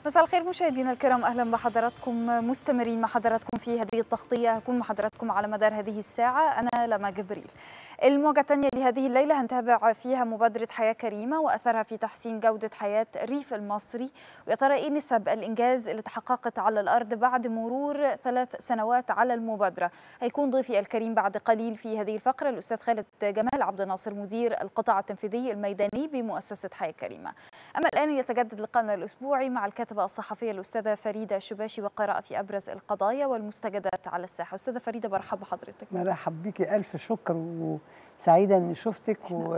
مساء الخير مشاهدينا الكرام اهلا بحضراتكم مستمرين مع حضراتكم في هذه التغطيه هكون مع حضراتكم على مدار هذه الساعه انا لما جبريل الموجة الثانية لهذه الليلة هنتابع فيها مبادرة حياة كريمة وأثرها في تحسين جودة حياة الريف المصري ويا ترى إيه نسب الإنجاز اللي تحققت على الأرض بعد مرور ثلاث سنوات على المبادرة هيكون ضيفي الكريم بعد قليل في هذه الفقرة الأستاذ خالد جمال عبد الناصر مدير القطاع التنفيذي الميداني بمؤسسة حياة كريمة أما الآن يتجدد لقاءنا الأسبوعي مع الكاتبة الصحفية الأستاذة فريدة شباشي وقراءة في أبرز القضايا والمستجدات على الساحة أستاذة فريدة برحب بحضرتك مرحب بيكي ألف شكر وسعيدة إني شفتك و...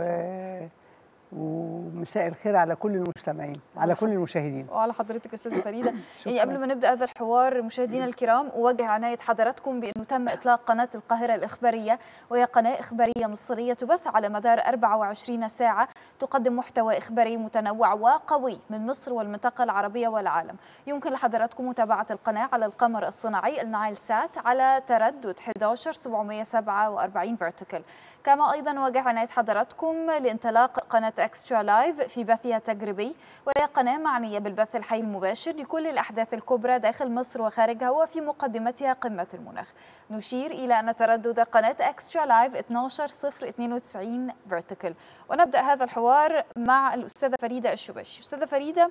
ومساء الخير على كل المستمعين على كل المشاهدين وعلى حضرتك استاذه فريده يعني قبل ما نبدا هذا الحوار مشاهدينا الكرام اوجه عنايه حضراتكم بانه تم اطلاق قناه القاهره الاخباريه وهي قناه اخباريه مصريه تبث على مدار 24 ساعه تقدم محتوى اخباري متنوع وقوي من مصر والمنطقه العربيه والعالم يمكن لحضراتكم متابعه القناه على القمر الصناعي النايل سات على تردد 11747 فيرتيكال كما ايضا وجه عنايه حضراتكم لانطلاق قناه اكسترا لايف في بثها التجريبي وهي قناه معنيه بالبث الحي المباشر لكل الاحداث الكبرى داخل مصر وخارجها وفي مقدمتها قمه المناخ. نشير الى ان تردد قناه اكسترا لايف 12092 فيرتيكال ونبدا هذا الحوار مع الاستاذه فريده الشباشي. استاذه فريده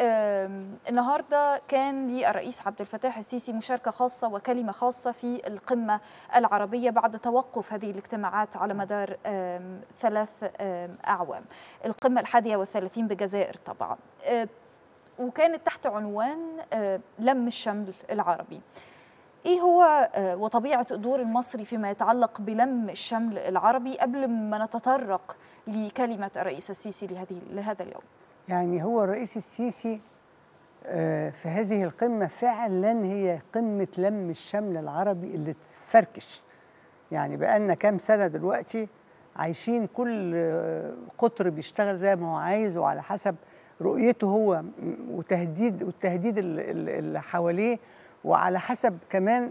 النهارده كان للرئيس عبد الفتاح السيسي مشاركه خاصه وكلمه خاصه في القمه العربيه بعد توقف هذه الاجتماعات على مدار ثلاث أعوام القمة الحادية والثلاثين بجزائر طبعا وكانت تحت عنوان لم الشمل العربي ايه هو وطبيعه الدور المصري فيما يتعلق بلم الشمل العربي قبل ما نتطرق لكلمه الرئيس السيسي لهذه لهذا اليوم يعني هو الرئيس السيسي في هذه القمه فعلا هي قمه لم الشمل العربي اللي تفركش يعني بقالنا كام سنه دلوقتي عايشين كل قطر بيشتغل زي ما هو عايز وعلى حسب رؤيته هو وتهديد والتهديد اللي حواليه وعلى حسب كمان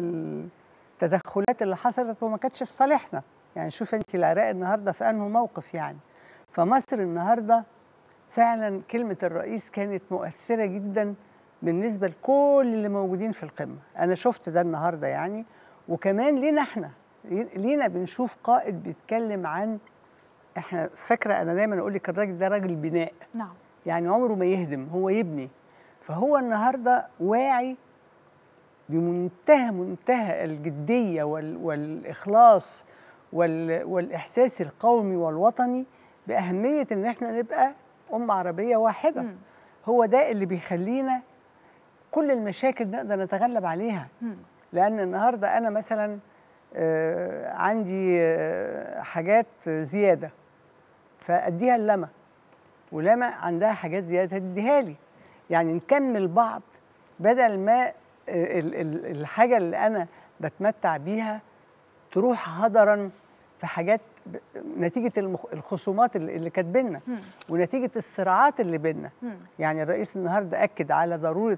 التدخلات اللي حصلت وما كانتش في صالحنا يعني شوف انت العراق النهارده في انه موقف يعني فمصر النهارده فعلا كلمه الرئيس كانت مؤثره جدا بالنسبه لكل اللي موجودين في القمه انا شفت ده النهارده يعني وكمان لينا احنا لينا بنشوف قائد بيتكلم عن احنا فاكره انا دايما اقول لك الراجل ده راجل بناء نعم يعني عمره ما يهدم هو يبني فهو النهارده واعي بمنتهى منتهى الجديه وال والاخلاص وال والاحساس القومي والوطني باهميه ان احنا نبقى امه عربيه واحده م. هو ده اللي بيخلينا كل المشاكل نقدر نتغلب عليها م. لان النهارده انا مثلا آه عندي آه حاجات زياده فاديها اللمه ولما عندها حاجات زياده تديها لي يعني نكمل بعض بدل ما آه الحاجه اللي انا بتمتع بيها تروح هدرا في حاجات نتيجه الخصومات اللي كانت بينا ونتيجه الصراعات اللي بينا يعني الرئيس النهارده اكد على ضروره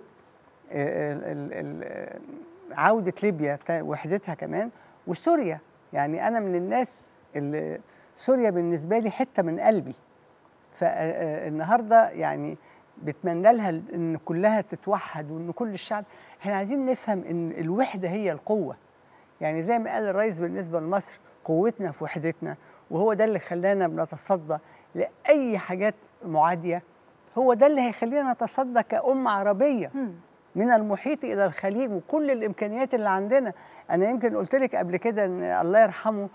عودة ليبيا وحدتها كمان وسوريا يعني أنا من الناس اللي سوريا بالنسبة لي حتة من قلبي فالنهاردة يعني بتمنى لها إن كلها تتوحد وإن كل الشعب احنا عايزين نفهم إن الوحدة هي القوة يعني زي ما قال الرئيس بالنسبة لمصر قوتنا في وحدتنا وهو ده اللي خلانا بنتصدى لأي حاجات معادية هو ده اللي هيخلينا نتصدى كأمة عربية من المحيط الى الخليج وكل الامكانيات اللي عندنا انا يمكن قلت لك قبل كده ان الله يرحمه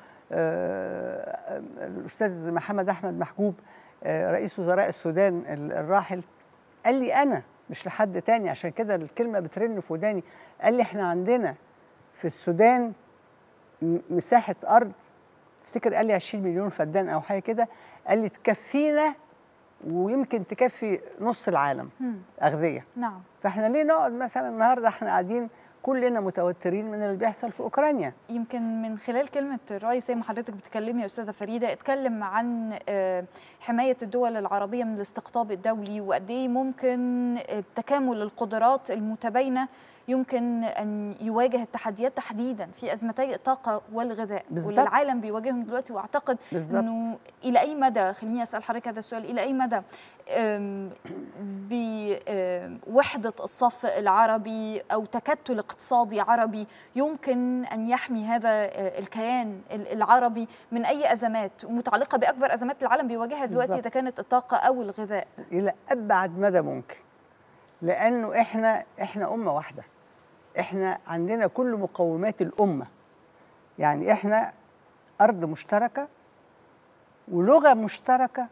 الاستاذ محمد احمد محجوب رئيس وزراء السودان الراحل قال لي انا مش لحد تاني عشان كده الكلمه بترن في وداني قال لي احنا عندنا في السودان مساحه ارض افتكر قال لي 20 مليون فدان او حاجه كده قال لي تكفينا ويمكن تكفي نص العالم اغذيه نعم فاحنا ليه نقعد مثلا النهارده احنا قاعدين كلنا متوترين من اللي بيحصل في اوكرانيا يمكن من خلال كلمه الرئيس زي ما حضرتك بتكلمي يا استاذه فريده اتكلم عن حمايه الدول العربيه من الاستقطاب الدولي وقد ايه ممكن تكامل القدرات المتباينه يمكن أن يواجه التحديات تحديدا في أزمتي الطاقة والغذاء بالظبط. واللي العالم بيواجههم دلوقتي وأعتقد بالظبط. أنه إلى أي مدى خليني أسأل حضرتك هذا السؤال إلى أي مدى أم، بوحدة الصف العربي أو تكتل اقتصادي عربي يمكن أن يحمي هذا آه، الكيان ال- العربي من أي أزمات متعلقة بأكبر أزمات العالم بيواجهها دلوقتي بالظبط. إذا كانت الطاقة أو الغذاء الى ابعد مدى ممكن لانه احنا احنا امه واحده احنا عندنا كل مقومات الامه يعني احنا ارض مشتركه ولغه مشتركه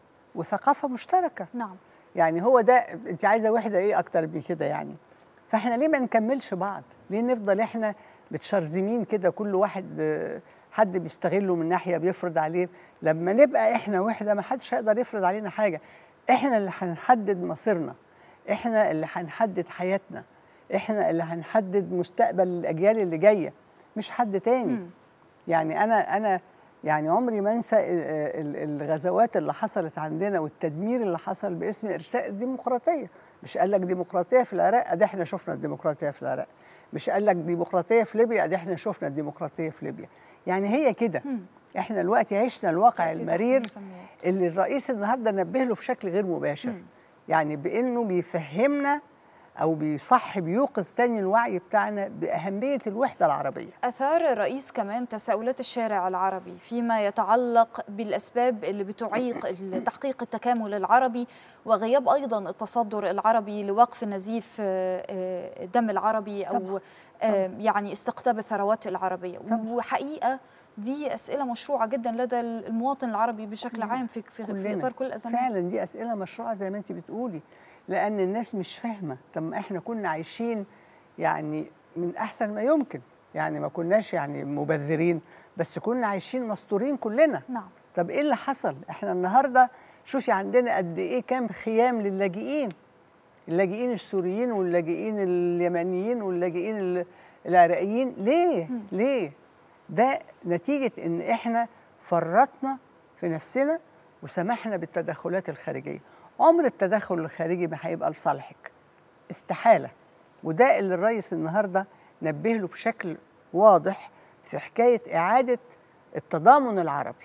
وثقافه مشتركه نعم يعني هو ده انت عايزه وحده ايه اكتر من كده يعني فاحنا ليه ما نكملش بعض ليه نفضل احنا متشرذمين كده كل واحد آه، حد بيستغله من ناحيه بيفرض عليه لما نبقى احنا وحده ما حدش هيقدر يفرض علينا حاجه احنا اللي هنحدد مصيرنا احنا اللي هنحدد حياتنا احنا اللي هنحدد مستقبل الاجيال اللي جايه مش حد تاني مم. يعني انا انا يعني عمري ما انسى ال- ال- الغزوات اللي حصلت عندنا والتدمير اللي حصل باسم ارساء الديمقراطيه مش قال لك ديمقراطيه في العراق ادي احنا شفنا الديمقراطيه في العراق مش قال لك ديمقراطيه في ليبيا ادي احنا شفنا الديمقراطيه في ليبيا يعني هي كده مم. احنا دلوقتي عشنا الواقع تأتي تحت المرير المسميات. اللي الرئيس النهارده نبه له بشكل غير مباشر مم. يعني بانه بيفهمنا او بيصح بيوقظ تاني الوعي بتاعنا باهميه الوحده العربيه أثار الرئيس كمان تساؤلات الشارع العربي فيما يتعلق بالأسباب اللي بتعيق تحقيق التكامل العربي وغياب أيضا التصدر العربي لوقف نزيف آه، آه، الدم العربي أو طبعاً. آه، يعني استقطاب الثروات العربية طبعاً. وحقيقة دي أسئلة مشروعة جدا لدى المواطن العربي بشكل كلنا. عام في في, في كلنا. إطار كل الأزمات فعلا دي اسئله مشروعه زي ما انت بتقولي لان الناس مش فاهمه طب ما احنا كنا عايشين يعني من احسن ما يمكن يعني ما كناش يعني مبذرين بس كنا عايشين مستورين كلنا نعم طب ايه اللي حصل احنا النهارده شوفي عندنا قد ايه كام خيام للاجئين اللاجئين السوريين واللاجئين اليمنيين واللاجئين ال- العراقيين ليه مم. ليه ده نتيجه ان احنا فرطنا في نفسنا وسمحنا بالتدخلات الخارجيه عمر التدخل الخارجي ما هيبقى لصالحك استحاله وده اللي الرئيس النهارده نبه له بشكل واضح في حكايه اعاده التضامن العربي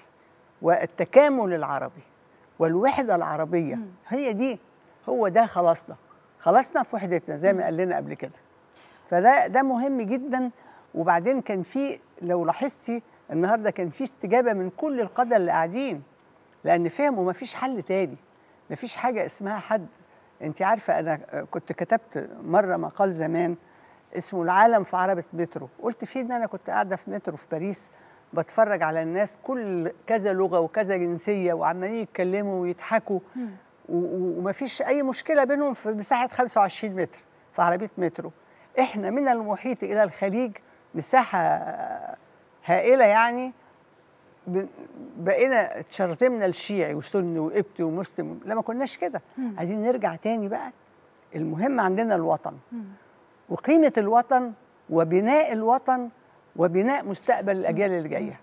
والتكامل العربي والوحده العربيه مم. هي دي هو ده خلاصنا خلصنا في وحدتنا زي ما قال لنا قبل كده فده ده مهم جدا وبعدين كان في لو لاحظتي النهارده كان في استجابه من كل القاده اللي قاعدين لان فهموا ما فيش حل تاني ما فيش حاجه اسمها حد انت عارفه انا كنت كتبت مره مقال زمان اسمه العالم في عربة مترو قلت فيه ان انا كنت قاعده في مترو في باريس بتفرج على الناس كل كذا لغه وكذا جنسيه وعمالين يتكلموا ويضحكوا مم. و- و- ومفيش اي مشكله بينهم في مساحه 25 متر في عربيه مترو احنا من المحيط الى الخليج مساحه هائله يعني ب- بقينا اتشرذمنا الشيعي وسني وقبطي ومسلم لا ما كناش كده مم. عايزين نرجع تاني بقى المهم عندنا الوطن مم. وقيمه الوطن وبناء الوطن وبناء مستقبل الاجيال اللي جايه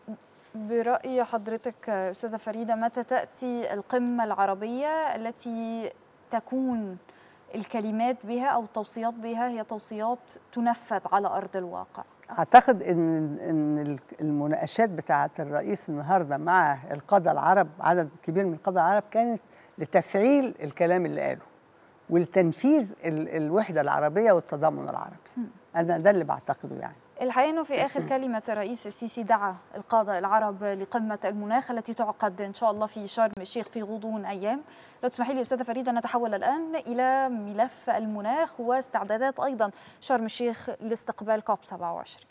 برأي حضرتك أستاذة فريدة متى تأتي القمة العربية التي تكون الكلمات بها أو التوصيات بها هي توصيات تنفذ على أرض الواقع اعتقد ان ان المناقشات بتاعه الرئيس النهارده مع القاده العرب عدد كبير من القاده العرب كانت لتفعيل الكلام اللي قاله والتنفيذ ال- الوحده العربيه والتضامن العربي انا ده اللي بعتقده يعني الحقيقة أنه في آخر كلمة الرئيس السيسي دعا القادة العرب لقمة المناخ التي تعقد إن شاء الله في شرم الشيخ في غضون أيام لو تسمحي لي أستاذة فريدة نتحول الآن إلى ملف المناخ واستعدادات أيضا شرم الشيخ لاستقبال كوب 27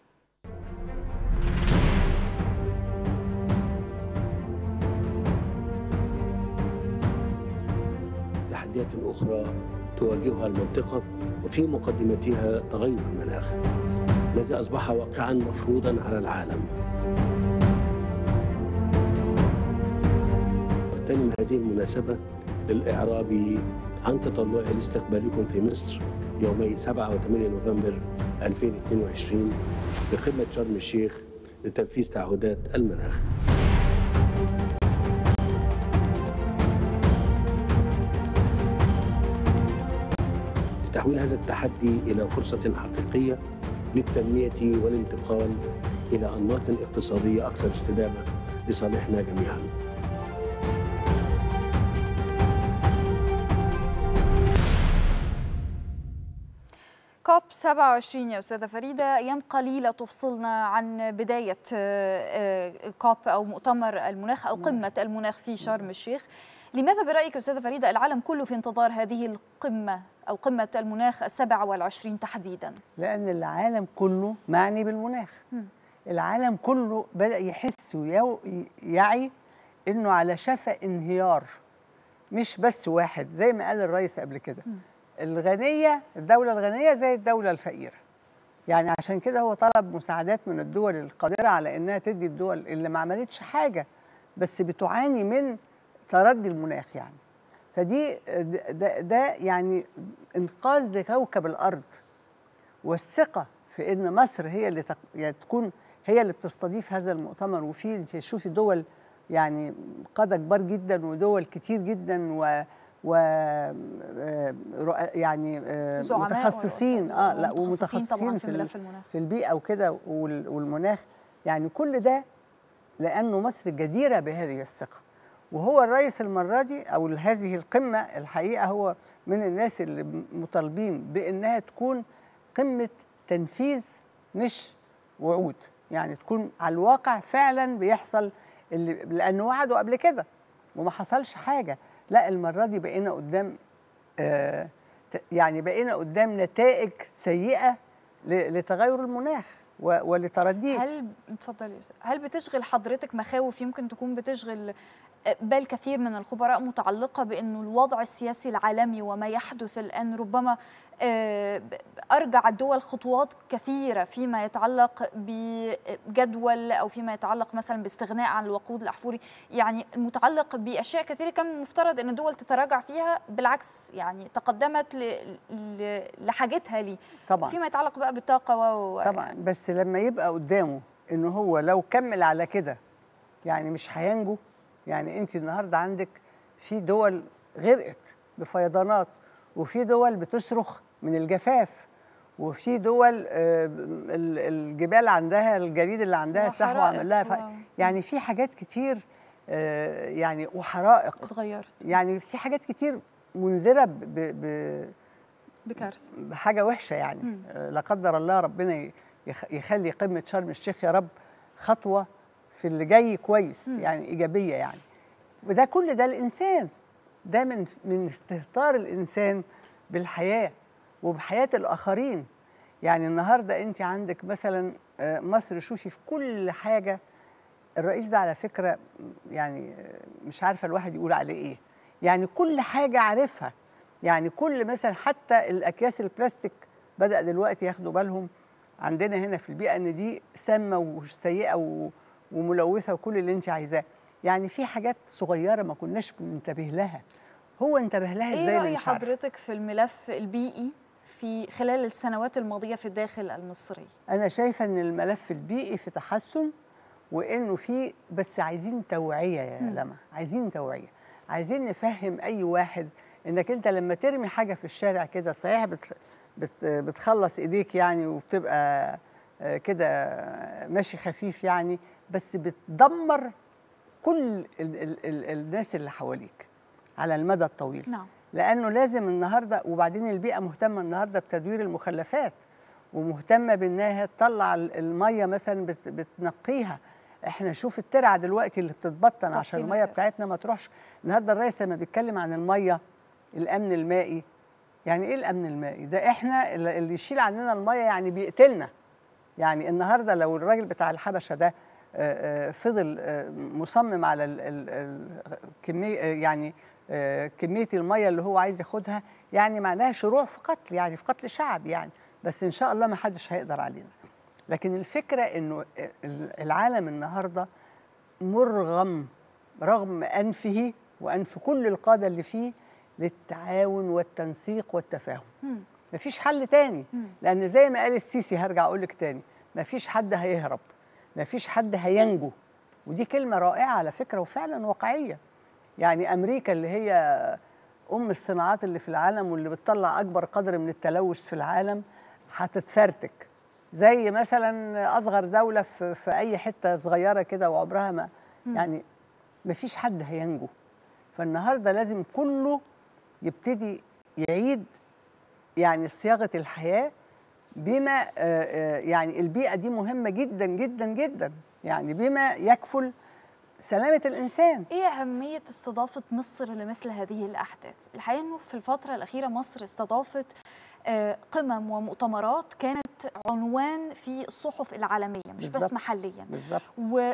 تحديات أخرى تواجهها المنطقة وفي مقدمتها تغير المناخ الذي أصبح واقعا مفروضا على العالم أغتنم هذه المناسبة للإعراب عن تطلعي لاستقبالكم في مصر يومي 7 و 8 نوفمبر 2022 بقمة شرم الشيخ لتنفيذ تعهدات المناخ تحويل هذا التحدي إلى فرصة حقيقية للتنمية والانتقال إلى أنماط اقتصادية أكثر استدامة لصالحنا جميعاً. كوب 27 يا أستاذة فريدة أيام قليلة تفصلنا عن بداية كوب أو مؤتمر المناخ أو قمة المناخ في شرم الشيخ لماذا برأيك أستاذة فريدة العالم كله في انتظار هذه القمة أو قمة المناخ السبع والعشرين تحديدا لأن العالم كله معني بالمناخ العالم كله بدأ يحس ويعي إنه على شفا انهيار مش بس واحد زي ما قال الرئيس قبل كده الغنية الدولة الغنية زي الدولة الفقيرة يعني عشان كده هو طلب مساعدات من الدول القادرة على إنها تدي الدول اللي ما عملتش حاجة بس بتعاني من تردي المناخ يعني فدي ده, ده يعني انقاذ لكوكب الارض والثقه في ان مصر هي اللي تق... يعني تكون هي اللي بتستضيف هذا المؤتمر وفي انت شوفي دول يعني قاده كبار جدا ودول كتير جدا و و يعني متخصصين اه لا ومتخصصين طبعا في ملف المناخ في البيئه وكده والمناخ يعني كل ده لانه مصر جديره بهذه الثقه وهو الرئيس المرة دي أو هذه القمة الحقيقة هو من الناس اللي مطالبين بأنها تكون قمة تنفيذ مش وعود يعني تكون على الواقع فعلا بيحصل اللي لأنه وعدوا قبل كده وما حصلش حاجة لا المرة دي بقينا قدام آه يعني بقينا قدام نتائج سيئة لتغير المناخ ولترديه هل اتفضلي هل بتشغل حضرتك مخاوف يمكن تكون بتشغل بال كثير من الخبراء متعلقة بأنه الوضع السياسي العالمي وما يحدث الآن ربما أرجع الدول خطوات كثيرة فيما يتعلق بجدول أو فيما يتعلق مثلا باستغناء عن الوقود الأحفوري يعني المتعلق بأشياء كثيرة كان المفترض أن الدول تتراجع فيها بالعكس يعني تقدمت لحاجتها لي طبعا فيما يتعلق بقى بالطاقة و... طبعا بس لما يبقى قدامه أنه هو لو كمل على كده يعني مش هينجو يعني انت النهارده عندك في دول غرقت بفيضانات وفي دول بتصرخ من الجفاف وفي دول الجبال عندها الجليد اللي عندها سحب وعمل لها ف... يعني في حاجات كتير يعني وحرائق اتغيرت يعني في حاجات كتير منذره ب... ب... بكارثه بحاجه وحشه يعني م. لا قدر الله ربنا يخلي قمه شرم الشيخ يا رب خطوه في اللي جاي كويس م. يعني ايجابيه يعني وده كل ده الانسان ده من من استهتار الانسان بالحياه وبحياه الاخرين يعني النهارده انت عندك مثلا مصر شوفي في كل حاجه الرئيس ده على فكره يعني مش عارفه الواحد يقول عليه ايه يعني كل حاجه عارفها يعني كل مثلا حتى الاكياس البلاستيك بدا دلوقتي ياخدوا بالهم عندنا هنا في البيئه ان دي سامه وسيئه وملوثه وكل اللي انت عايزاه يعني في حاجات صغيره ما كناش بننتبه لها هو انتبه لها ازاي ايه راي حضرتك في الملف البيئي في خلال السنوات الماضيه في الداخل المصري انا شايفه ان الملف البيئي في تحسن وانه في بس عايزين توعيه يا لما عايزين توعيه عايزين نفهم اي واحد انك انت لما ترمي حاجه في الشارع كده صحيح بت بت بتخلص ايديك يعني وبتبقى كده ماشي خفيف يعني بس بتدمر كل ال ال ال الناس اللي حواليك على المدى الطويل نعم. لانه لازم النهارده وبعدين البيئه مهتمه النهارده بتدوير المخلفات ومهتمه بانها تطلع الميه مثلا بت بتنقيها احنا شوف الترعه دلوقتي اللي بتتبطن عشان الميه بتاعتنا ما تروحش النهارده الرئيس لما بيتكلم عن الميه الامن المائي يعني ايه الامن المائي ده احنا اللي يشيل عننا الميه يعني بيقتلنا يعني النهارده لو الراجل بتاع الحبشه ده فضل مصمم على الكميه يعني كميه الميه اللي هو عايز ياخدها يعني معناها شروع في قتل يعني في قتل شعب يعني بس ان شاء الله ما حدش هيقدر علينا لكن الفكره انه العالم النهارده مرغم رغم انفه وانف كل القاده اللي فيه للتعاون والتنسيق والتفاهم مفيش حل تاني لان زي ما قال السيسي هرجع اقول لك تاني مفيش حد هيهرب مفيش حد هينجو ودي كلمه رائعه على فكره وفعلا واقعيه يعني امريكا اللي هي ام الصناعات اللي في العالم واللي بتطلع اكبر قدر من التلوث في العالم هتتفرتك زي مثلا اصغر دوله في, في اي حته صغيره كده وعمرها ما يعني ما فيش حد هينجو فالنهارده لازم كله يبتدي يعيد يعني صياغه الحياه بما آه، آه، يعني البيئه دي مهمه جدا جدا جدا يعني بما يكفل سلامه الانسان ايه اهميه استضافه مصر لمثل هذه الاحداث الحقيقه انه في الفتره الاخيره مصر استضافت آه، قمم ومؤتمرات كانت عنوان في الصحف العالميه مش بس بالظبط. محليا بالظبط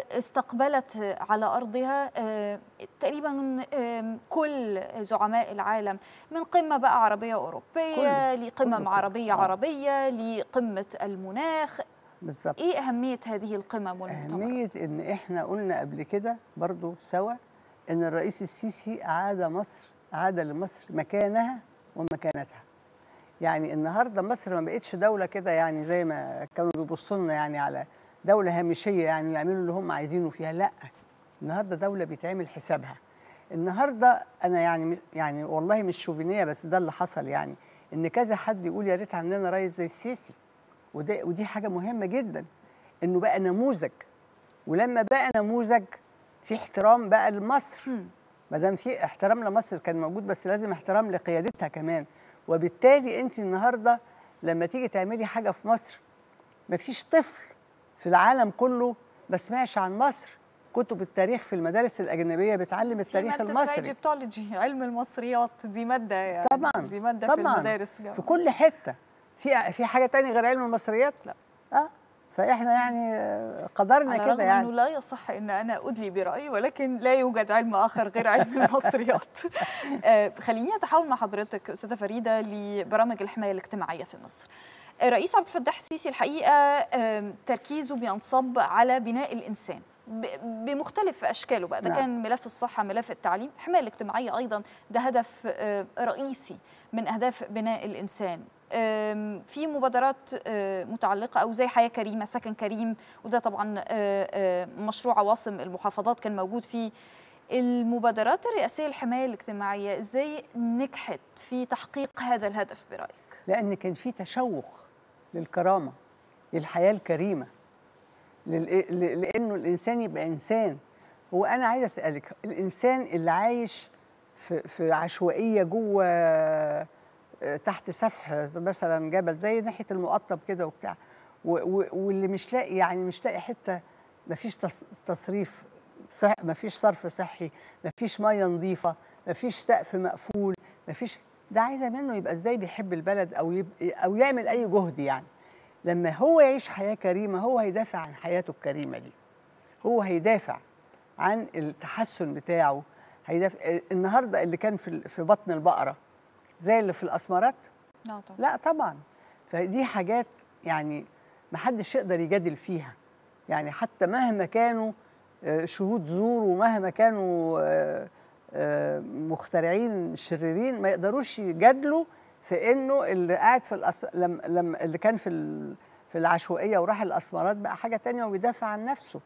واستقبلت على ارضها آه، تقريبا آه، كل زعماء العالم من قمه بقى عربيه اوروبيه كله. لقمم كله. عربيه آه. عربيه لقمه المناخ بالظبط ايه اهميه هذه القمم والمؤتمرات أهمية إن إحنا قلنا قبل كده برضو سوا إن الرئيس السيسي أعاد مصر أعاد لمصر مكانها ومكانتها. يعني النهارده مصر ما بقتش دولة كده يعني زي ما كانوا بيبصوا لنا يعني على دولة هامشية يعني يعملوا اللي هم عايزينه فيها، لأ. النهارده دولة بيتعمل حسابها. النهارده أنا يعني يعني والله مش شوفينية بس ده اللي حصل يعني إن كذا حد يقول يا ريت عندنا رئيس زي السيسي. وده ودي حاجة مهمة جدا. إنه بقى نموذج ولما بقى نموذج في احترام بقى لمصر مم. ما دام في احترام لمصر كان موجود بس لازم احترام لقيادتها كمان وبالتالي انت النهارده لما تيجي تعملي حاجه في مصر ما فيش طفل في العالم كله ما سمعش عن مصر كتب التاريخ في المدارس الاجنبيه بتعلم في التاريخ ماده اسمها المصري ايجيبتولوجي علم المصريات دي ماده يعني طبعاً، دي ماده في طبعاً. المدارس في كل حته في في حاجه تانية غير علم المصريات لا. اه فاحنا يعني آه، قدرنا على كده الرغم يعني انه لا يصح ان انا ادلي برايي ولكن لا يوجد علم اخر غير علم المصريات. آه، خليني اتحول مع حضرتك استاذه فريده لبرامج الحمايه الاجتماعيه في مصر. الرئيس عبد الفتاح السيسي الحقيقه آم، تركيزه بينصب على بناء الانسان ب- بمختلف اشكاله بقى ده نعم. كان ملف الصحه ملف التعليم الحمايه الاجتماعيه ايضا ده هدف آه، رئيسي من اهداف بناء الانسان آم، في مبادرات آه، متعلقه او زي حياه كريمه سكن كريم وده طبعا آه، آه، مشروع عواصم المحافظات كان موجود فيه المبادرات الرئاسيه للحمايه الاجتماعيه ازاي نجحت في تحقيق هذا الهدف برايك لان كان في تشوق للكرامه للحياه الكريمه لل- ل- لانه الانسان يبقى انسان هو انا عايز اسالك الانسان اللي عايش في في عشوائيه جوه آه، تحت سفح مثلا جبل زي ناحيه المقطم كده وبتاع و- و- واللي مش لاقي يعني مش لاقي حته ما فيش تصريف صح ما فيش صرف صحي ما فيش ميه نظيفه ما فيش سقف مقفول ما فيش ده عايزه منه يبقى ازاي بيحب البلد او يب... او يعمل اي جهد يعني لما هو يعيش حياه كريمه هو هيدافع عن حياته الكريمه دي هو هيدافع عن التحسن بتاعه هيدافع النهارده اللي كان في ال- في بطن البقره زي اللي في الاسمرات لا طبعا لا طبعا فدي حاجات يعني ما حدش يقدر يجادل فيها يعني حتى مهما كانوا آه، شهود زور ومهما كانوا آه، آه، مخترعين شريرين ما يقدروش يجادلوا في انه اللي قاعد في الأس... لم... لم... اللي كان في ال... في العشوائيه وراح الاسمرات بقى حاجه تانية وبيدافع عن نفسه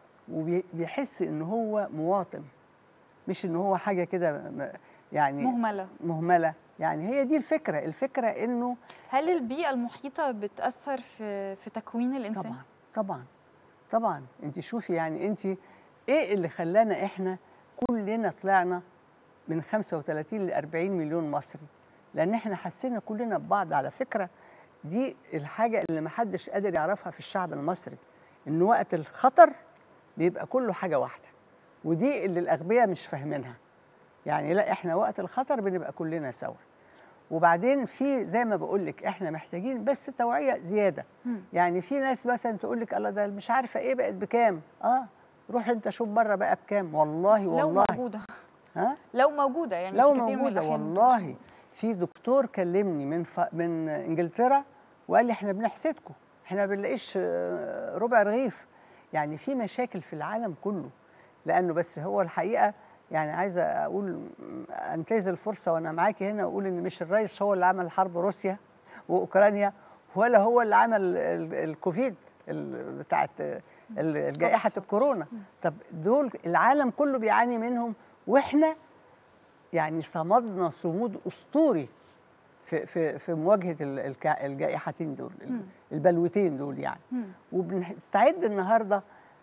وبيحس ان هو مواطن مش ان هو حاجه كده م- يعني مهمله مهمله يعني هي دي الفكره الفكره انه هل البيئه المحيطه بتاثر في في تكوين الانسان طبعا طبعا طبعا انت شوفي يعني انت ايه اللي خلانا احنا كلنا طلعنا من 35 ل 40 مليون مصري لان احنا حسينا كلنا ببعض على فكره دي الحاجه اللي محدش قادر يعرفها في الشعب المصري ان وقت الخطر بيبقى كله حاجه واحده ودي اللي الاغبياء مش فاهمينها يعني لا احنا وقت الخطر بنبقى كلنا سوا وبعدين في زي ما بقول لك احنا محتاجين بس توعيه زياده مم. يعني في ناس مثلا تقول لك الله ده مش عارفه ايه بقت بكام اه روح انت شوف بره بقى بكام والله لو والله موجوده ها لو موجوده يعني لو في كثير من موجوده الأحيان ما بتبقاش والله موجودة. في دكتور كلمني من ف... من انجلترا وقال لي احنا بنحسدكم احنا ما بنلاقيش آه، ربع رغيف يعني في مشاكل في العالم كله لانه بس هو الحقيقه يعني عايزه اقول انتهز الفرصه وانا معاكي هنا واقول ان مش الرئيس هو اللي عمل حرب روسيا واوكرانيا ولا هو اللي عمل ال- الكوفيد ال- بتاعت ال- جائحه 19. الكورونا طب دول العالم كله بيعاني منهم واحنا يعني صمدنا صمود اسطوري في في في مواجهه ال- الكا- الجائحتين دول مم. البلوتين دول يعني مم. وبنستعد النهارده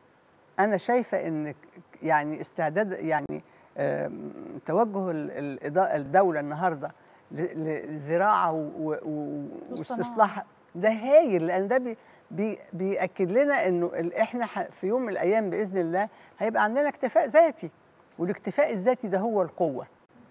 انا شايفه ان ك- يعني استعداد يعني آم، توجه ال- الإضاءة- الدوله النهارده ل- للزراعه و- و- و- والصناعة. واستصلاح ده هايل لان ده بي بي بياكد لنا انه ال- احنا ح- في يوم من الايام باذن الله هيبقى عندنا اكتفاء ذاتي والاكتفاء الذاتي ده هو القوه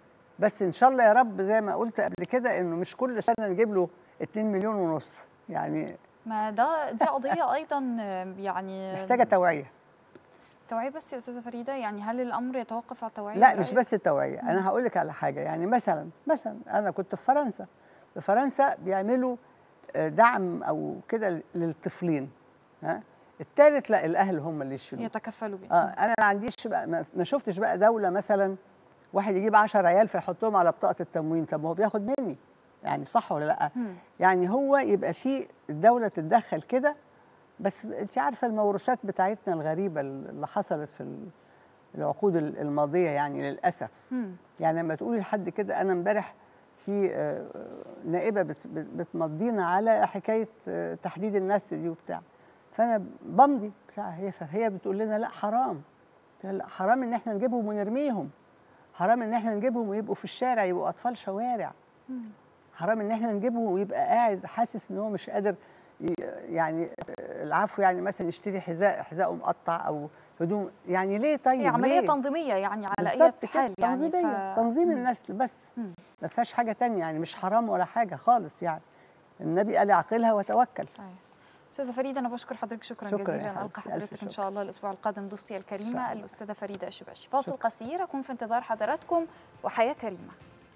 بس ان شاء الله يا رب زي ما قلت قبل كده انه مش كل سنه نجيب له 2 مليون ونص يعني ما ده دي قضيه ايضا آه، يعني محتاجه توعيه توعيه بس يا استاذه فريده يعني هل الامر يتوقف على التوعيه لا مش برأيك؟ بس التوعيه انا هقول لك على حاجه يعني مثلا مثلا انا كنت في فرنسا في فرنسا بيعملوا آه، دعم او كده للطفلين ها الثالث لا الاهل هم اللي يشيلوه يتكفلوا بيه اه انا ما عنديش بقى ما- ما شفتش بقى دوله مثلا واحد يجيب 10 عيال فيحطهم على بطاقه التموين طب ما هو بياخد مني يعني صح ولا لا مم. يعني هو يبقى في الدوله تتدخل كده بس انت عارفه الموروثات بتاعتنا الغريبه اللي حصلت في ال- العقود ال- الماضيه يعني للاسف مم. يعني لما تقولي لحد كده انا امبارح في آه، نائبه بت- بت- بتمضينا على حكايه آه، تحديد النسل دي وبتاع فانا بمضي بتاع هي فهي بتقول لنا لا حرام قلت لها لا حرام ان احنا نجيبهم ونرميهم حرام ان احنا نجيبهم ويبقوا في الشارع يبقوا اطفال شوارع مم. حرام ان احنا نجيبهم ويبقى قاعد حاسس ان هو مش قادر ي- يعني آه، العفو يعني مثلا يشتري حذاء حذاءه مقطع او هدوم يعني ليه طيب هي عمليه ليه؟ تنظيميه يعني على اي بالظبط كده، حال يعني تنظيميه ف... تنظيم مم. النسل بس مم. ما فيهاش حاجه تانية يعني مش حرام ولا حاجه خالص يعني النبي قال اعقلها وتوكل صحيح استاذه فريده انا بشكر حضرتك شكرا, شكراً يا جزيلا حبيبتي، القى ألف حضرتك ان شكر. شاء الله الاسبوع القادم ضيفتي إن الكريمه شاء الله. الاستاذه فريده الشباشي فاصل شكراً. قصير اكون في انتظار حضراتكم وحياه كريمه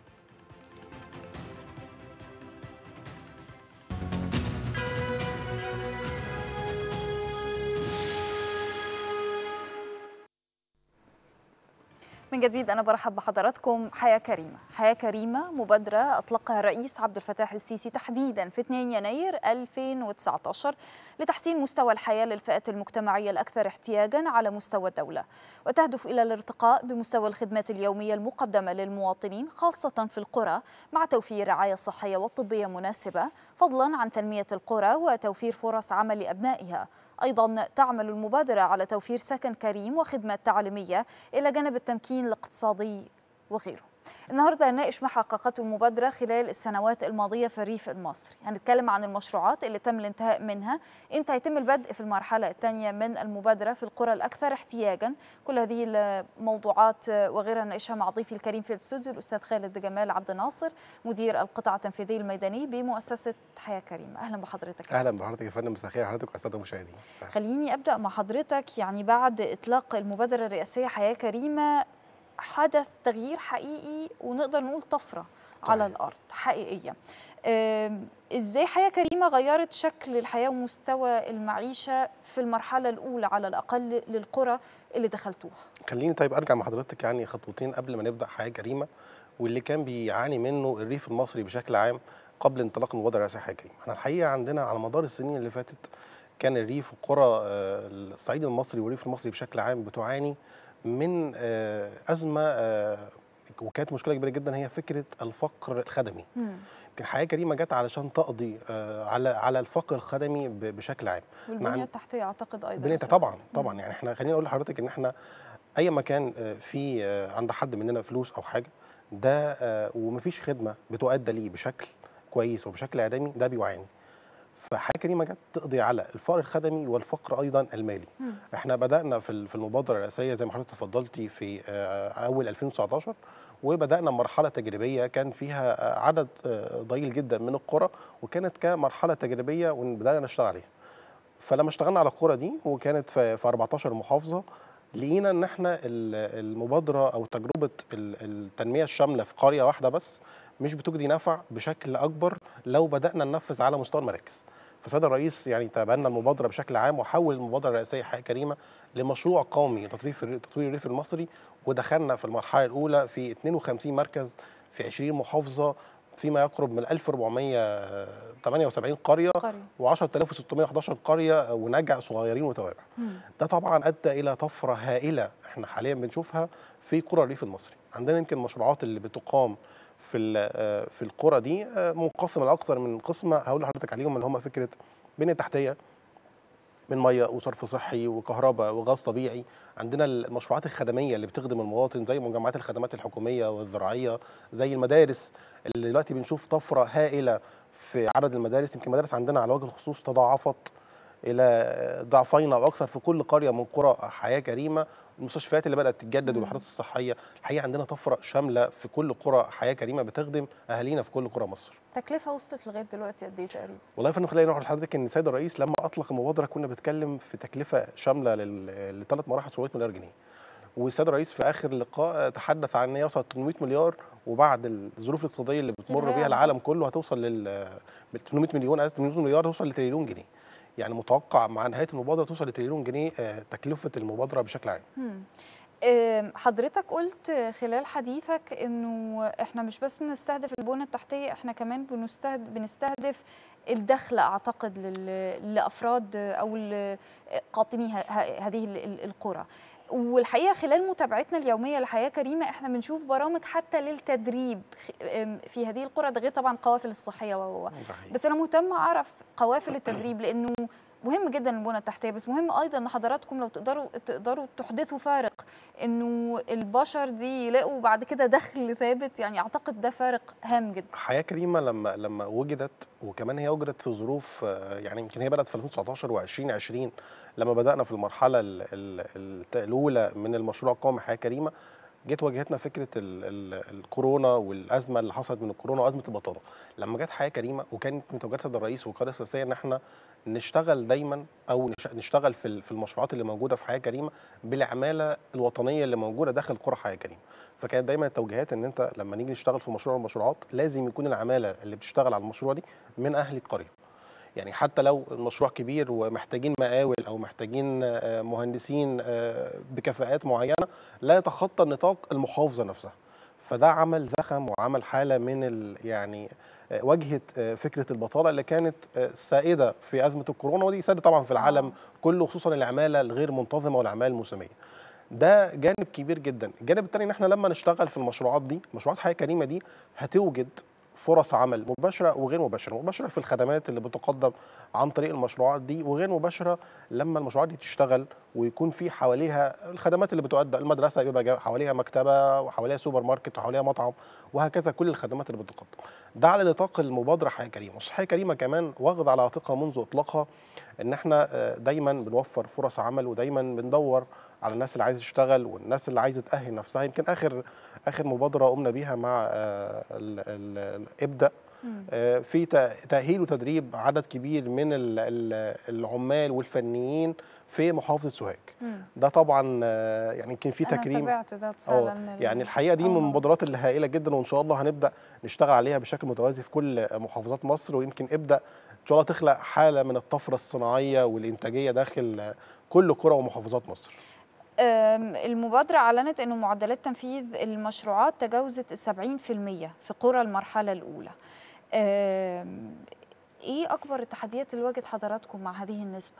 من جديد أنا برحب بحضراتكم حياة كريمة حياة كريمة مبادرة أطلقها الرئيس عبد الفتاح السيسي تحديدا في 2 يناير 2019 لتحسين مستوى الحياة للفئات المجتمعية الأكثر احتياجا على مستوى الدولة وتهدف إلى الارتقاء بمستوى الخدمات اليومية المقدمة للمواطنين خاصة في القرى مع توفير رعاية صحية وطبية مناسبة فضلا عن تنمية القرى وتوفير فرص عمل لأبنائها أيضا تعمل المبادرة على توفير سكن كريم وخدمات تعليمية إلى جانب التمكين الاقتصادي وغيره النهارده هنناقش ما حققته المبادرة خلال السنوات الماضية في الريف المصري هنتكلم عن المشروعات اللي تم الانتهاء منها امتى يتم البدء في المرحلة الثانية من المبادرة في القرى الأكثر احتياجا كل هذه الموضوعات وغيرها نناقشها مع ضيفي الكريم في الاستوديو الأستاذ خالد جمال عبد الناصر مدير القطاع التنفيذي الميداني بمؤسسة حياة كريمة أهلا بحضرتك اهلا بحضرتك يا فندم مساء الخير حضرتك والساده المشاهدين خليني ابدا مع حضرتك يعني بعد اطلاق المبادره الرئاسيه حياه كريمه حدث تغيير حقيقي ونقدر نقول طفره على صحيح. الارض حقيقيه أم، ازاي حياه كريمه غيرت شكل الحياه ومستوى المعيشه في المرحله الاولى على الاقل للقرى اللي دخلتوها خليني طيب ارجع مع حضرتك يعني خطوتين قبل ما نبدا حياه كريمه واللي كان بيعاني منه الريف المصري بشكل عام قبل انطلاق المبادره الرئاسيه حياه كريمه احنا الحقيقه عندنا على مدار السنين اللي فاتت كان الريف وقرى آه، الصعيد المصري والريف المصري بشكل عام بتعاني من آه، ازمه آه، وكانت مشكله كبيره جدا هي فكره الفقر الخدمي يمكن حياه كريمه جت علشان تقضي آه، على على الفقر الخدمي ب- بشكل عام والبنيه عن- التحتيه اعتقد ايضا بنية أستاذ طبعا خالد. طبعا يعني احنا خلينا اقول لحضرتك ان احنا اي مكان آه، في آه، عند حد مننا فلوس او حاجه ده آه، ومفيش خدمه بتؤدى ليه بشكل كويس وبشكل ادمي ده بيعاني فحاجه كريمه جت تقضي على الفقر الخدمي والفقر ايضا المالي مم. احنا بدانا في ال- في المبادره الرئاسيه زي ما حضرتك تفضلتي في آه، اول 2019 وبدانا مرحله تجريبيه كان فيها آه، عدد آه، ضئيل جدا من القرى وكانت كمرحله تجريبيه وبدانا نشتغل عليها فلما اشتغلنا على القرى دي وكانت في في 14 محافظه لقينا ان احنا ال- المبادره او تجربه ال- التنميه الشامله في قريه واحده بس مش بتجدي نفع بشكل اكبر لو بدانا ننفذ على مستوى المراكز فسيد الرئيس يعني تبنى المبادره بشكل عام وحول المبادره الرئاسيه حياه كريمه لمشروع قومي لتطوير الر- تطوير الريف المصري ودخلنا في المرحله الاولى في 52 مركز في 20 محافظه فيما يقرب من 1478 قريه قرية. و10611 قريه ونجع صغيرين وتوابع مم. ده طبعا ادى الى طفره هائله احنا حاليا بنشوفها في قرى الريف المصري عندنا يمكن المشروعات اللي بتقام في ال- آه، في القرى دي آه، منقسمه لاكثر من قسمه هقول لحضرتك عليهم اللي هم فكره بنيه تحتيه من ميه وصرف صحي وكهرباء وغاز طبيعي عندنا المشروعات الخدميه اللي بتخدم المواطن زي مجمعات الخدمات الحكوميه والزراعيه زي المدارس اللي دلوقتي بنشوف طفره هائله في عدد المدارس يمكن المدارس عندنا على وجه الخصوص تضاعفت الى ضعفين او اكثر في كل قريه من قرى حياه كريمه المستشفيات اللي بدات تتجدد والوحدات الصحيه الحقيقه عندنا طفره شامله في كل قرى حياه كريمه بتخدم اهالينا في كل قرى مصر تكلفة وصلت لغاية دلوقتي قد ايه تقريبا؟ والله يا فندم خلينا نقول لحضرتك ان السيد الرئيس لما اطلق المبادره كنا بنتكلم في تكلفه شامله لل- لثلاث مراحل 700 مليار جنيه والسيد الرئيس في اخر لقاء تحدث عن ان يوصل 800 مليار وبعد الظروف الاقتصاديه اللي بتمر هيعلى. بيها العالم كله هتوصل لل 800 مليون اسف 800 مليار توصل لتريليون جنيه يعني متوقع مع نهايه المبادره توصل لتريليون جنيه آه، تكلفه المبادره بشكل عام مم. أم، حضرتك قلت خلال حديثك انه احنا مش بس بنستهدف البنى التحتيه احنا كمان بنستهدف بنستهدف الدخل اعتقد لل- لافراد او ل- قاطني ه- ه- هذه ال- ال- القرى والحقيقه خلال متابعتنا اليوميه لحياه كريمه احنا بنشوف برامج حتى للتدريب خ- أم، في هذه القرى ده غير طبعا قوافل الصحيه و و- بس انا مهتمه اعرف قوافل التدريب لانه مهم جدا البنى التحتيه بس مهم ايضا ان حضراتكم لو تقدروا تقدروا تحدثوا فارق انه البشر دي يلاقوا بعد كده دخل ثابت يعني اعتقد ده فارق هام جدا حياه كريمه لما لما وجدت وكمان هي وجدت في ظروف آه، يعني يمكن هي بدات في 2019 و2020 لما بدانا في المرحله ال- ال- الت- الاولى من المشروع قومي حياه كريمه جت واجهتنا فكره ال ال الكورونا والازمه اللي حصلت من الكورونا وازمه البطاله لما جت حياه كريمه وكانت من توجيهات السيد الرئيس والقياده السياسيه ان احنا نشتغل دايما او نش- نشتغل في ال- في المشروعات اللي موجوده في حياه كريمه بالعماله الوطنيه اللي موجوده داخل قرى حياه كريمه فكانت دايما التوجيهات ان انت لما نيجي نشتغل في مشروع من المشروعات لازم يكون العماله اللي بتشتغل على المشروع دي من اهل القريه يعني حتى لو المشروع كبير ومحتاجين مقاول او محتاجين آه، مهندسين آه، بكفاءات معينه لا يتخطى نطاق المحافظه نفسها فده عمل زخم وعمل حاله من ال يعني آه، واجهت آه، فكره البطاله اللي كانت آه، سائده في ازمه الكورونا ودي سائده طبعا في العالم كله خصوصا العماله الغير منتظمه والاعمال الموسميه ده جانب كبير جدا الجانب الثاني ان احنا لما نشتغل في المشروعات دي مشروعات حياه كريمه دي هتوجد فرص عمل مباشره وغير مباشره مباشره في الخدمات اللي بتقدم عن طريق المشروعات دي وغير مباشره لما المشروعات دي تشتغل ويكون في حواليها الخدمات اللي بتؤدى المدرسه بيبقى جا- حواليها مكتبه وحواليها سوبر ماركت وحواليها مطعم وهكذا كل الخدمات اللي بتقدم ده على نطاق المبادره حياه كريمه مش حياه كريمه كمان واخد على عاتقها منذ اطلاقها ان احنا آه، دايما بنوفر فرص عمل ودايما بندور على الناس اللي عايزه تشتغل والناس اللي عايزه تاهل نفسها يمكن اخر اخر مبادره قمنا بيها مع آه، ال- ال- ابدا آه، في تا- تاهيل وتدريب عدد كبير من ال- ال- العمال والفنيين في محافظه سوهاج مم. ده طبعا آه، يعني يمكن في انا تكريم تابعت ده اه فعلا ال- يعني الحقيقه دي من آه. المبادرات اللي هائله جدا وان شاء الله هنبدا نشتغل عليها بشكل متوازي في كل محافظات مصر ويمكن ابدا ان شاء الله تخلق حاله من الطفره الصناعيه والانتاجيه داخل كل قرى ومحافظات مصر أم، المبادرة أعلنت أنه معدلات تنفيذ المشروعات تجاوزت 70% في قرى المرحلة الأولى أم، إيه أكبر التحديات اللي واجهت حضراتكم مع هذه النسبة؟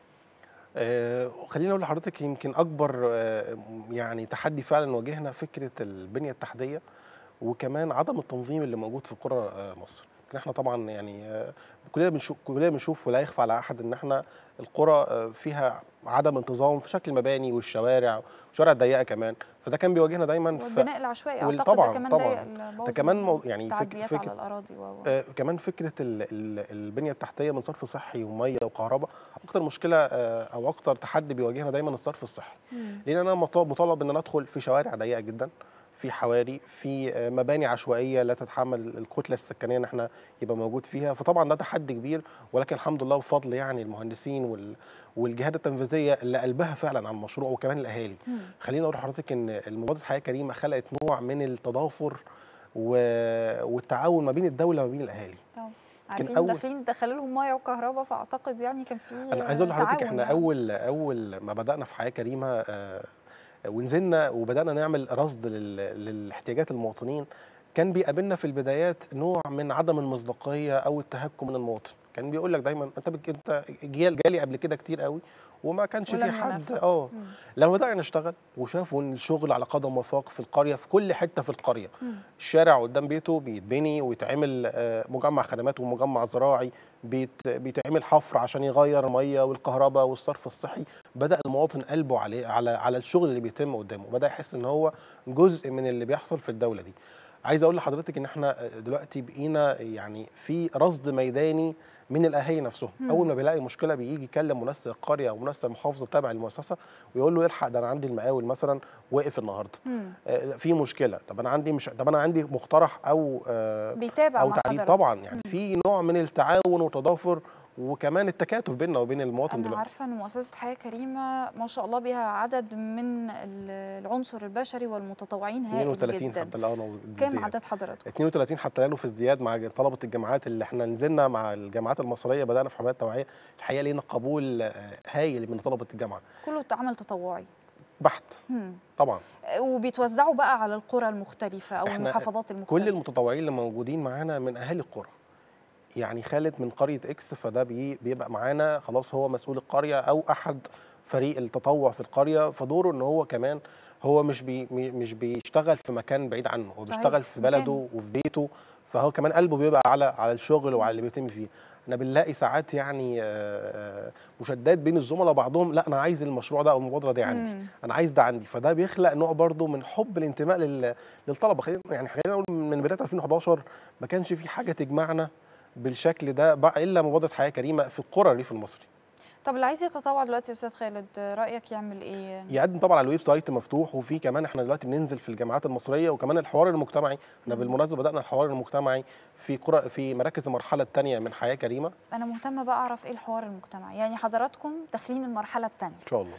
آه، خليني اقول لحضرتك يمكن اكبر آه، يعني تحدي فعلا واجهنا فكره البنيه التحتيه وكمان عدم التنظيم اللي موجود في قرى آه، مصر يمكن احنا طبعا يعني آه، كلنا بنشوف كلنا بنشوف ولا يخفى على احد ان احنا القرى آه، فيها عدم انتظام في شكل المباني والشوارع والشوارع الضيقه كمان فده كان بيواجهنا دايما في والبناء العشوائي وال- أعتقد ده طبعاً- كمان طبعاً. ضيق ال- بوظ كمان ال- مو- يعني فك- التعديات فك- على الأراضي و و- آه، كمان فكره ال ال البنيه التحتيه من صرف صحي وميه وكهرباء اكتر مشكله آه، او اكتر تحدي بيواجهنا دايما الصرف الصحي مم. لان انا مطالب مطالب ان انا ادخل في شوارع ضيقه جدا في حواري في آه، مباني عشوائيه لا تتحمل الكتله السكانيه ان احنا يبقى موجود فيها فطبعا ده تحدي كبير ولكن الحمد لله بفضل يعني المهندسين وال والجهات التنفيذيه اللي قلبها فعلا على المشروع وكمان الاهالي مم. خليني اقول لحضرتك ان المبادره حياه كريمه خلقت نوع من التضافر و... والتعاون ما بين الدوله وما بين الاهالي طبعاً. عارفين أول- داخلين دخلوا لهم ميه وكهرباء فاعتقد يعني كان في انا عايز اقول لحضرتك تعاون احنا يعني. اول اول ما بدانا في حياه كريمه آه، ونزلنا وبدانا نعمل رصد لل- للاحتياجات المواطنين كان بيقابلنا في البدايات نوع من عدم المصداقيه او التهكم من المواطن كان بيقول لك دايما انت بك انت جيال جالي قبل كده كتير قوي وما كانش في ولم حد ينفذ. اه مم. لما بدأنا نشتغل وشافوا ان الشغل على قدم وساق في القريه في كل حته في القريه مم. الشارع قدام بيته بيتبني ويتعمل آه، مجمع خدمات ومجمع زراعي بيت بيتعمل حفر عشان يغير ميه والكهرباء والصرف الصحي بدا المواطن قلبه عليه على على الشغل اللي بيتم قدامه بدا يحس ان هو جزء من اللي بيحصل في الدوله دي عايز اقول لحضرتك ان احنا دلوقتي بقينا يعني في رصد ميداني من الاهالي نفسهم مم. اول ما بيلاقي مشكله بيجي يكلم منسق القريه او منسق المحافظه تابع المؤسسه ويقول له الحق ده انا عندي المقاول مثلا واقف النهارده مم. آه، في مشكله طب انا عندي مش طب انا عندي مقترح او آه، بيتابع او مع تعديل حضرتك طبعا يعني في نوع من التعاون والتضافر وكمان التكاتف بيننا وبين المواطن أنا دلوقتي عارفة إن مؤسسة حياة كريمة ما شاء الله بها عدد من ال- العنصر البشري والمتطوعين هائل 32 جدا حتى الان كم عدد حضراتكم؟ 32 حتى الان في ازدياد مع طلبه الجامعات اللي احنا نزلنا مع الجامعات المصريه بدانا في حملات توعيه الحقيقه لينا قبول آه، هايل من طلبه الجامعه كله عمل تطوعي بحت مم. طبعا وبيتوزعوا بقى على القرى المختلفة أو إحنا المحافظات المختلفة كل المتطوعين اللي موجودين معانا من اهالي القرى يعني خالد من قريه اكس فده بي بيبقى معانا خلاص هو مسؤول القريه او احد فريق التطوع في القريه فدوره ان هو كمان هو مش بي مي- مش بيشتغل في مكان بعيد عنه هو صحيح، بيشتغل في مكان. بلده وفي بيته فهو كمان قلبه بيبقى على على الشغل وعلى اللي بيتم فيه احنا بنلاقي ساعات يعني آه، آه، مشادات بين الزملاء بعضهم لا انا عايز المشروع ده او المبادره دي عندي مم. انا عايز ده عندي فده بيخلق نوع برضو من حب الانتماء لل- للطلبه خلينا يعني خلينا نقول من بدايه 2011 ما كانش في حاجه تجمعنا بالشكل ده بقى الا مبادره حياه كريمه في القرى الريف المصري طب اللي عايز يتطوع دلوقتي يا أستاذ خالد رأيك يعمل إيه؟ يقدم طبعا على الويب سايت مفتوح وفي كمان احنا دلوقتي بننزل في الجامعات المصريه وكمان الحوار المجتمعي احنا مم. بالمناسبه بدانا الحوار المجتمعي في قرى في مراكز المرحله الثانيه من حياه كريمه أنا مهتمة بقى أعرف إيه الحوار المجتمعي يعني حضراتكم داخلين المرحلة الثانية ان شاء الله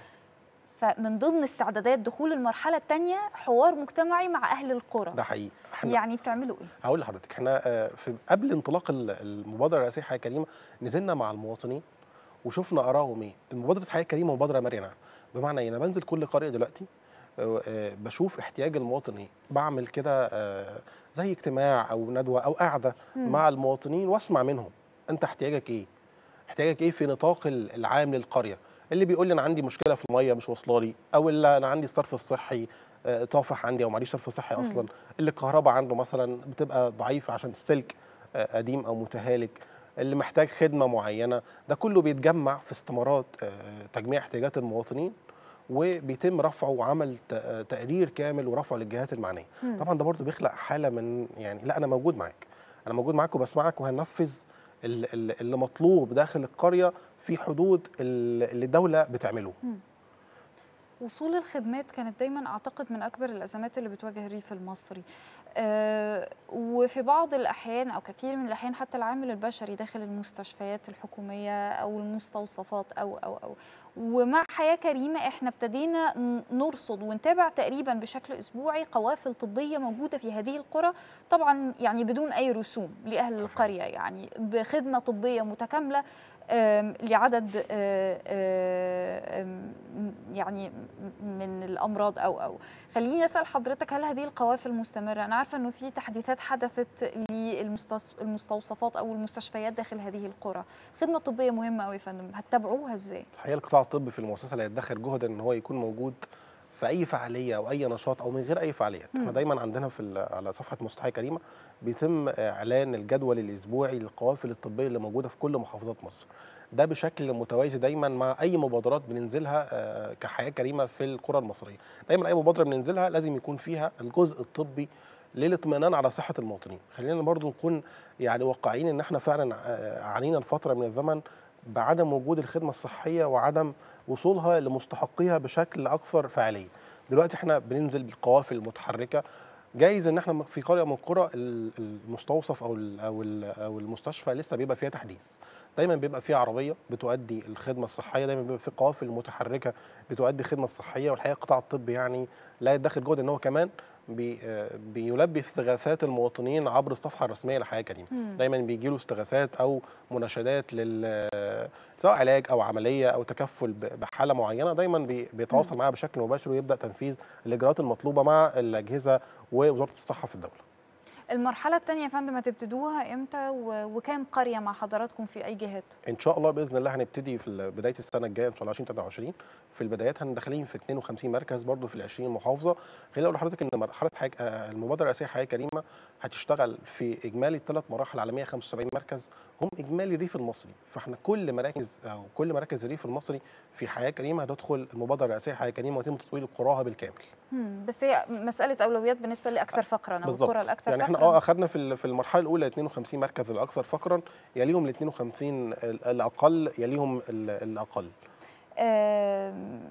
فمن ضمن استعدادات دخول المرحلة الثانية حوار مجتمعي مع أهل القرى ده حقيقي احنا يعني بتعملوا إيه؟ هقول لحضرتك احنا آه، في قبل انطلاق ال- المبادره الرئاسيه حياه كريمه نزلنا مع المواطنين وشفنا ارائهم ايه المبادره حياه كريمه مبادره مرنه بمعنى ايه انا بنزل كل قريه دلوقتي آه، آه، بشوف احتياج المواطن ايه بعمل كده آه، زي اجتماع او ندوه او قعده مم. مع المواطنين واسمع منهم انت احتياجك ايه احتياجك ايه في نطاق ال- العام للقريه اللي بيقول لي انا عندي مشكله في الميه مش واصله لي او اللي انا عندي الصرف الصحي آه، طافح عندي او معليش صرف صحي مم. اصلا اللي الكهرباء عنده مثلا بتبقى ضعيفه عشان السلك آه، قديم او متهالك اللي محتاج خدمه معينه ده كله بيتجمع في استمارات آه، تجميع احتياجات المواطنين وبيتم رفعه وعمل ت- آه، تقرير كامل ورفعه للجهات المعنيه مم. طبعا ده برضو بيخلق حاله من يعني لا انا موجود معاك انا موجود معاك وبسمعك وهنفذ ال- ال- اللي مطلوب داخل القريه في حدود ال- اللي الدوله بتعمله وصول الخدمات كانت دايما اعتقد من اكبر الازمات اللي بتواجه الريف المصري آه وفي بعض الاحيان او كثير من الاحيان حتى العامل البشري داخل المستشفيات الحكوميه او المستوصفات او او او ومع حياه كريمه احنا ابتدينا ن- نرصد ونتابع تقريبا بشكل اسبوعي قوافل طبيه موجوده في هذه القرى طبعا يعني بدون اي رسوم لاهل القريه يعني بخدمه طبيه متكامله آم، لعدد آه، آه، آم، يعني من الامراض او او خليني اسال حضرتك هل هذه القوافل مستمره انا عارفه انه في تحديثات حدثت للمستوصفات او المستشفيات داخل هذه القرى خدمه طبيه مهمه قوي يا فندم هتتابعوها ازاي الحقيقه القطاع الطبي في المؤسسه لا يدخر جهدا ان هو يكون موجود في اي فعاليه او اي نشاط او من غير اي فعاليات مم. احنا دايما عندنا في ال- على صفحه مستحية كريمه بيتم اعلان الجدول الاسبوعي للقوافل الطبيه اللي موجوده في كل محافظات مصر ده بشكل متوازي دايما مع اي مبادرات بننزلها آه، كحياه كريمه في القرى المصريه دايما اي مبادره بننزلها لازم يكون فيها الجزء الطبي للاطمئنان على صحه المواطنين خلينا برضو نكون يعني واقعيين ان احنا فعلا آه، عانينا لفتره من الزمن بعدم وجود الخدمه الصحيه وعدم وصولها لمستحقيها بشكل اكثر فعاليه دلوقتي احنا بننزل بالقوافل المتحركه جايز ان احنا في قريه من القرى ال- المستوصف او ال او ال او المستشفى لسه بيبقى فيها تحديث دايما بيبقى فيها عربيه بتؤدي الخدمه الصحيه دايما بيبقى في قوافل متحركه بتؤدي الخدمه الصحيه والحقيقه القطاع الطبي يعني لا يدخل جهد ان هو كمان بي آه، بيلبي استغاثات المواطنين عبر الصفحه الرسميه لحياه كريمه مم. دايما بيجي له استغاثات او مناشدات لل سواء علاج او عمليه او تكفل ب- بحاله معينه دايما بي- بيتواصل معاها بشكل مباشر ويبدا تنفيذ الاجراءات المطلوبه مع الاجهزه ووزاره الصحه في الدوله المرحله الثانيه يا فندم هتبتدوها امتى و- وكام قريه مع حضراتكم في اي جهات ان شاء الله باذن الله هنبتدي في ال- بدايه السنه الجايه ان شاء الله 2023 في البدايات هندخلين في 52 مركز برضو في ال 20 محافظه خليني اقول لحضرتك ان مرحله حاجة آه، المبادره الرئاسيه حياه كريمه هتشتغل في اجمالي ثلاث مراحل على 175 مركز هم اجمالي الريف المصري فاحنا كل مراكز او كل مراكز الريف المصري في حياه كريمه هتدخل المبادره الرئاسيه حياه كريمه ويتم تطوير قراها بالكامل مم. بس هي مساله اولويات بالنسبه لاكثر فقرا او بالظبط. القرى الاكثر يعني احنا فقرا اه اخذنا في ال- في المرحله الاولى 52 مركز الاكثر فقرا يليهم ال 52 ال- الاقل يليهم ال- الاقل آم،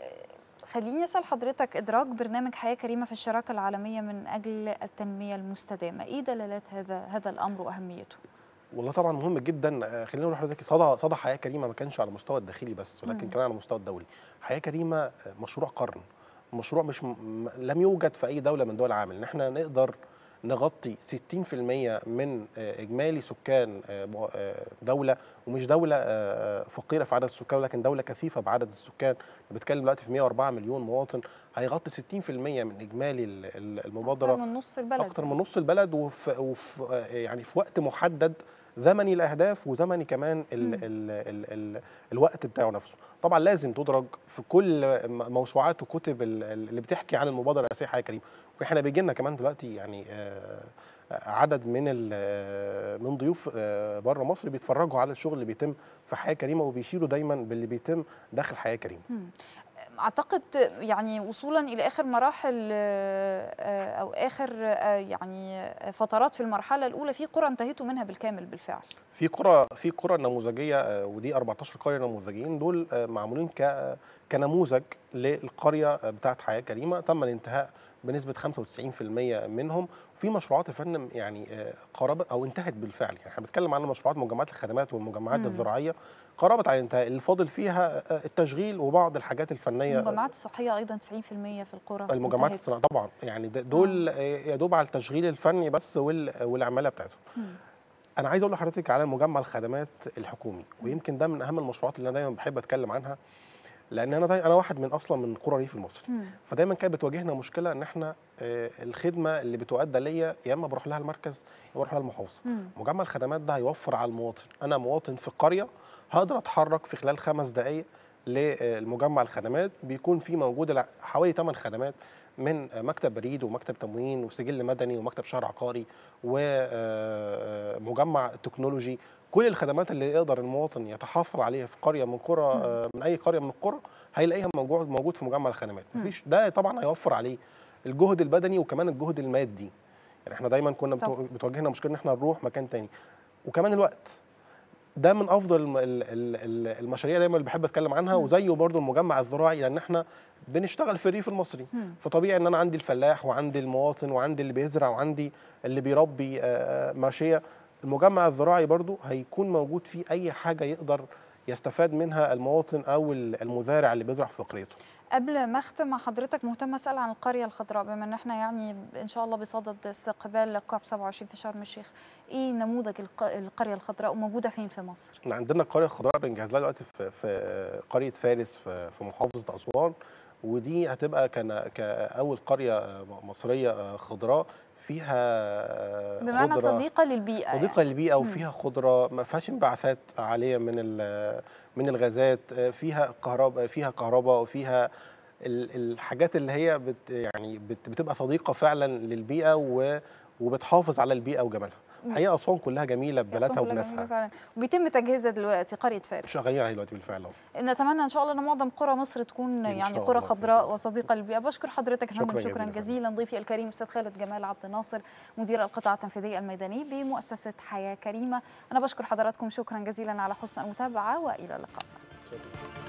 خليني اسال حضرتك ادراج برنامج حياه كريمه في الشراكه العالميه من اجل التنميه المستدامه ايه دلالات هذا هذا الامر واهميته والله طبعا مهم جدا آه، خلينا نقول لحضرتك صدى صدى حياه كريمه ما كانش على المستوى الداخلي بس ولكن مم. كمان على المستوى الدولي حياه كريمه آه، مشروع قرن مشروع مش م... م- لم يوجد في اي دوله من دول العالم ان احنا نقدر نغطي 60% من آه، اجمالي سكان آه، م- آه، دوله ومش دوله آه، فقيره في عدد السكان ولكن دوله كثيفه بعدد السكان بتكلم دلوقتي في 104 مليون مواطن هيغطي 60% من اجمالي ال- ال- المبادره اكثر من نص البلد اكتر من نص البلد وفي, وفي آه، يعني في وقت محدد زمني الاهداف وزمني كمان ال مم. ال ال ال الوقت بتاعه نفسه طبعا لازم تدرج في كل م- موسوعات وكتب ال- ال- اللي بتحكي عن المبادره الرئاسيه حياه كريم واحنا بيجي لنا كمان دلوقتي يعني آه، آه، عدد من ال- آه، من ضيوف بره مصر بيتفرجوا على الشغل اللي بيتم في حياه كريمه وبيشيروا دايما باللي بيتم داخل حياه كريمه مم. اعتقد يعني وصولا الى اخر مراحل آه، او اخر آه، يعني فترات في المرحله الاولى في قرى انتهيتوا منها بالكامل بالفعل في قرى في قرى نموذجيه آه، ودي 14 قريه نموذجيين دول آه، معمولين ك كنموذج للقريه آه، بتاعه حياه كريمه تم الانتهاء بنسبه 95% منهم في مشروعات يا فندم يعني آه، قربت او انتهت بالفعل يعني احنا بنتكلم عن مشروعات مجمعات الخدمات والمجمعات مم. الزراعيه قربت على الانتهاء اللي فاضل فيها آه، التشغيل وبعض الحاجات الفنيه المجمعات الصحيه ايضا 90% في القرى المجمعات انتهت. الصناعيه طبعا يعني ده- دول آه، يا دوب على التشغيل الفني بس وال- والعماله بتاعتهم مم. انا عايز اقول لحضرتك على مجمع الخدمات الحكومي ويمكن ده من اهم المشروعات اللي انا دايما بحب اتكلم عنها لان انا دايما انا واحد من اصلا من قرى الريف المصري مم. فدايما كانت بتواجهنا مشكله ان احنا آه، الخدمه اللي بتؤدى ليا يا اما بروح لها المركز يا بروح لها المحافظه مم. مجمع الخدمات ده هيوفر على المواطن انا مواطن في قريه هقدر اتحرك في خلال خمس دقائق للمجمع الخدمات بيكون في موجود الع- حوالي 8 خدمات من آه، مكتب بريد ومكتب تموين وسجل مدني ومكتب شهر عقاري ومجمع تكنولوجي كل الخدمات اللي يقدر المواطن يتحصل عليها في قريه من قرى آه، من اي قريه من القرى هيلاقيها موجود موجود في مجمع الخدمات مم. مفيش ده طبعا هيوفر عليه الجهد البدني وكمان الجهد المادي يعني احنا دايما كنا بتو- طبعا. بتواجهنا مشكله ان احنا نروح مكان تاني وكمان الوقت ده من افضل الم- ال- ال- المشاريع دايما اللي بحب اتكلم عنها مم. وزيه برضو المجمع الزراعي لان احنا بنشتغل في الريف المصري مم. فطبيعي ان انا عندي الفلاح وعندي المواطن وعندي اللي بيزرع وعندي اللي بيربي آه، ماشيه المجمع الزراعي برضو هيكون موجود فيه اي حاجه يقدر يستفاد منها المواطن او المزارع اللي بيزرع في قريته قبل ما اختم مع حضرتك مهتمه اسال عن القريه الخضراء بما ان احنا يعني ان شاء الله بصدد استقبال كوب 27 في شرم الشيخ ايه نموذج الق- القريه الخضراء وموجوده فين في مصر احنا عندنا القريه الخضراء بنجهز لها دلوقتي في في قريه فارس في في محافظه اسوان ودي هتبقى كان كاول قريه مصريه خضراء فيها بمعنى خضرة- صديقه للبيئه صديقه للبيئه مم. وفيها خضره ما فيهاش انبعاثات عاليه من ال- من الغازات فيها كهرباء فيها كهرباء وفيها ال- الحاجات اللي هي بت يعني بت بتبقى صديقه فعلا للبيئه و- وبتحافظ على البيئه وجمالها الحقيقه اسوان كلها جميله ببلدها أسوان كلها جميلة وبناسها فعلا وبيتم تجهيزها دلوقتي قريه فارس شغالين عليه دلوقتي بالفعل اهو نتمنى ان شاء الله ان معظم قرى مصر تكون إن يعني شاء قرى الله. خضراء وصديقه للبيئه بشكر حضرتك يا فندم شكراً شكرا جزيلاً. جزيلا ضيفي الكريم استاذ خالد جمال عبد الناصر مدير القطاع التنفيذي الميداني بمؤسسه حياه كريمه انا بشكر حضراتكم شكرا جزيلا على حسن المتابعه والى اللقاء